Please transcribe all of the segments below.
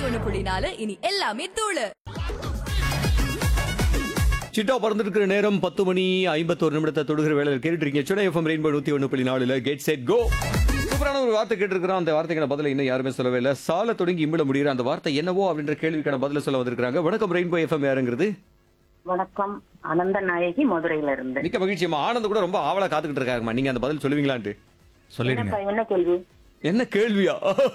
ஒண்ணு புள்ளி நாலு இனி எல்லாமே தூளு சிட்டா பறந்துருக்கிற நேரம் பத்து மணி ஐம்பத்தோரு நிமிடத்தை தொடுகிற வேலையில் கேட்டுட்டு இருக்கீங்க சுடா எஃப்எம் ரெயின்போ நூத்தி ஒன்று புள்ளி நாலுல கேட் செட் கோ சூப்பரான ஒரு வார்த்தை கேட்டிருக்கிறோம் அந்த வார்த்தைக்கான பதில இன்னும் யாருமே சொல்லவே இல்லை சால தொடங்கி இம்பிட முடிகிற அந்த வார்த்தை என்னவோ அப்படின்ற கேள்விக்கான பதில சொல்ல வந்திருக்காங்க வணக்கம் ரெயின்போ எஃப்எம் யாருங்கிறது வணக்கம் அனந்த நாயகி மதுரையில இருந்து மிக்க மகிழ்ச்சியம்மா ஆனந்த் கூட ரொம்ப ஆவலா காத்துக்கிட்டு இருக்காங்கம்மா நீங்க அந்த பதில் சொல்லுவீங்களான்ட்டு சொல்லிடுங்க என்னப்பா, என்ன கேள்வி என்ன கேள்வியா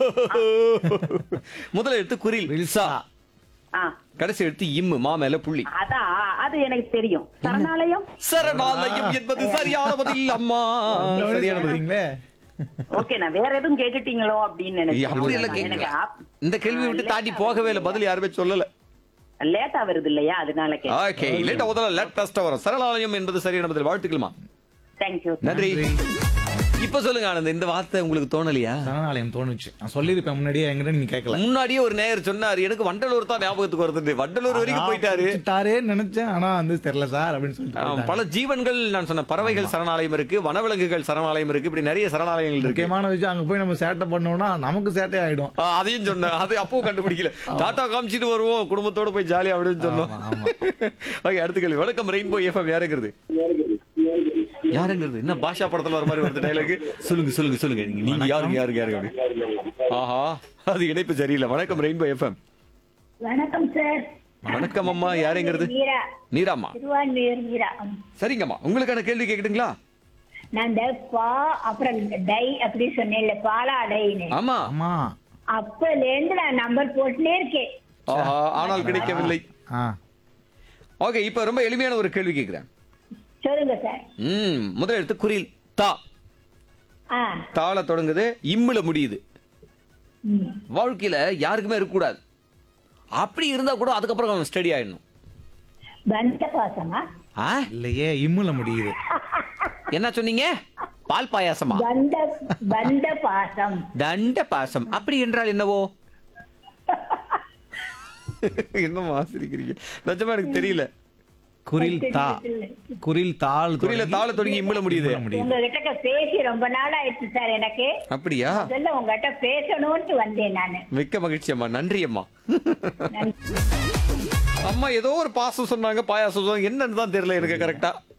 முதல்ல எடுத்து குரில் வில்சா ஆ கடைசி எடுத்து இம்மு மா மேல புள்ளி அதான் அது எனக்கு தெரியும் சரணாலயம் சரணாலயம் என்பது சரியான பதில் அம்மா சரியான பதில் சரியானதுங்களே ஓகே நான் வேற எதுவும் கேட்டுட்டீங்களோ அப்படின்னு ஐயா, அப்படி எல்லாம் நினைச்சேன் எனக்கு கேட்கல. இந்த கேள்வி விட்டு தாண்டி போகவே இல்லை பதில் யாருமே சொல்லல லேட்டா வருது இல்லையா அதனால கேட்டேன் ஓகே லேட்டா முதல்ல லேட்டஸ்டா வரும் சரளாலயம் என்பது சரியான பதில் வாழ்த்துக்கள்மா தேங்க்யூ நன்றி இப்ப சொல்லுங்க ஆனந்த் இந்த வார்த்தை உங்களுக்கு தோணலையா சரணாலயம் தோணுச்சு நான் சொல்லியிருப்பேன் முன்னாடியே என்கிட்ட நீ கேட்கல முன்னாடியே ஒரு நேயர் சொன்னாரு எனக்கு வண்டலூர் தான் ஞாபகத்துக்கு வருது வண்டலூர் வரைக்கும் போயிட்டாரு போயிட்டாரே நினைச்சேன் ஆனா வந்து தெரியல சார் அப்படின்னு சொல்லிட்டு ஆம், போயிட்டாங்க. பல ஜீவன்கள் நான் சொன்ன பறவைகள் சரணாலயம் இருக்கு வனவிலங்குகள் சரணாலயம் இருக்கு இப்படி நிறைய சரணாலயங்கள் இருக்கு முக்கியமான விஷயம் அங்க போய் நம்ம சேட்டை பண்ணோம்னா நமக்கு சேட்டை ஆயிடும் ஆ, அதையும் சொன்னேன் அது அப்பவும் கண்டுபிடிக்கல டாடா காமிச்சிட்டு வருவோம் குடும்பத்தோட போய் ஜாலியா அப்படின்னு சொன்னோம் ஆமா, ஆமா. ஓகே அடுத்த கேள்வி வணக்கம் ரெயின்போ எஃப்எம் யாருங்கிறது யாருங்கிறது என்ன பாஷா படத்துல வர மாதிரி வருது டைலாக் சொல்லுங்க சொல்லுங்க சொல்லுங்க நீங்க நீங்க யாருங்க யாருங்க யாருங்க அப்படி ஆஹா அது இணைப்பு சரியில்லை வணக்கம் ரெயின்போ எஃப்எம் வணக்கம் சார் வணக்கம் அம்மா யாருங்கிறது மீரா நீராம்மா திருவான்மையூர் மீரா சரிங்கம்மா உங்களுக்கான கேள்வி கேட்கட்டுங்களா நான் இந்த பா அப்புறம் டை அப்படி சொன்னேன்ல பாலாடைன்னு ஆமா ஆமா அப்பல இருந்து நான் நம்பர் போட்டுனே இருக்கேன் ஆஹா ஆனால் கிடைக்கவில்லை ஆ ஓகே இப்ப ரொம்ப எளிமையான ஒரு கேள்வி கேட்கிறேன் சொல்லுங்க சார் ம் முதல் எடுத்து குறில் தா ஆ தாள தொடங்குது இம்முல முடியுது ம். வாழ்க்கையில யாருக்குமே இருக்கக்கூடாது அப்படி இருந்தா கூட அதுக்கப்புறம் அவன் ஸ்டடி ஆயிடணும் பந்த பாசமா ஆ? இல்லையே இம்முல முடியுது என்ன சொன்னீங்க பால் பாயாசமா பந்த பந்த பாசம் தண்ட பாசம் அப்படி என்றால் என்னவோ என்னமா ஆசிரிக்கிறீங்க நிஜமா எனக்கு தெரியல குரில் தா குரில் தாள் குறியில தாள தொடங்கி இம்முல முடியுது இம்முல முடியுது உங்ககிட்ட பேசி ரொம்ப நாள் ஆயிடுச்சு சார் எனக்கு அப்படியா முதல்ல உங்ககிட்ட பேசணும்னு வந்தேன் நானு மிக்க மகிழ்ச்சி அம்மா நன்றி அம்மா நன்றி. அம்மா ஏதோ ஒரு பாசம் சொன்னாங்க பாயாசம் சொன்னாங்க என்னன்னு தான் தெரியல எனக்கு கரெக்டா